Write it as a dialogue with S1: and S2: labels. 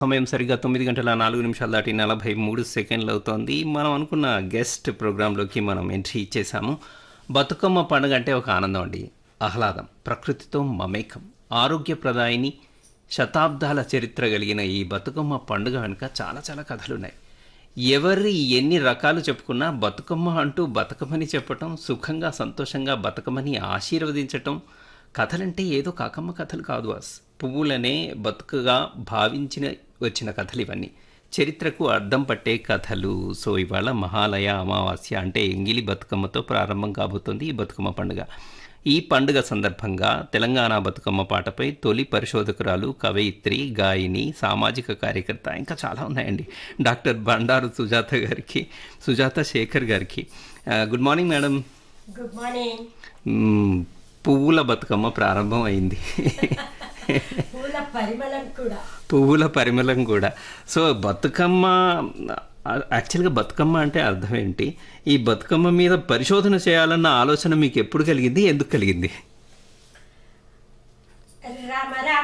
S1: సమయం సరిగ్గా తొమ్మిది గంటల నాలుగు నిమిషాలు దాటి నలభై మూడు సెకండ్లు అవుతోంది మనం అనుకున్న గెస్ట్ ప్రోగ్రాంలోకి మనం ఎంట్రీ ఇచ్చేసాము బతుకమ్మ పండుగ అంటే ఒక ఆనందం అండి ఆహ్లాదం ప్రకృతితో మమేకం ఆరోగ్యప్రదాయిని శతాబ్దాల చరిత్ర కలిగిన ఈ బతుకమ్మ పండుగ వెనుక చాలా చాలా కథలు ఉన్నాయి ఎవరి ఎన్ని రకాలు చెప్పుకున్నా బతుకమ్మ అంటూ బతుకమ్మని చెప్పటం సుఖంగా సంతోషంగా బతుకమ్మని ఆశీర్వదించటం కథలంటే ఏదో కాకమ్మ కథలు కాదు వాస్ పువ్వులనే బతుకుగా భావించిన వచ్చిన కథలు ఇవన్నీ చరిత్రకు అర్థం పట్టే కథలు సో ఇవాళ మహాలయ అమావాస్య అంటే ఎంగిలి బతుకమ్మతో ప్రారంభం కాబోతుంది ఈ బతుకమ్మ పండుగ ఈ పండుగ సందర్భంగా తెలంగాణ బతుకమ్మ పాటపై తొలి పరిశోధకురాలు కవయిత్రి గాయని సామాజిక కార్యకర్త ఇంకా చాలా ఉన్నాయండి డాక్టర్ బండారు సుజాత గారికి సుజాత శేఖర్ గారికి ఆ, good morning madam
S2: good morning
S1: hmm, పువ్వుల బతుకమ్మ ప్రారంభం అయింది
S2: పూల పరిమళం కూడా
S1: పువ్వుల పరిమళం కూడా సో బతుకమ్మ యాక్చువల్గా బతుకమ్మ అంటే అర్థం ఏంటి ఈ బతుకమ్మ మీద పరిశోధన చేయాలన్న ఆలోచన మీకు ఎప్పుడు కలిగింది ఎందుకు కలిగింది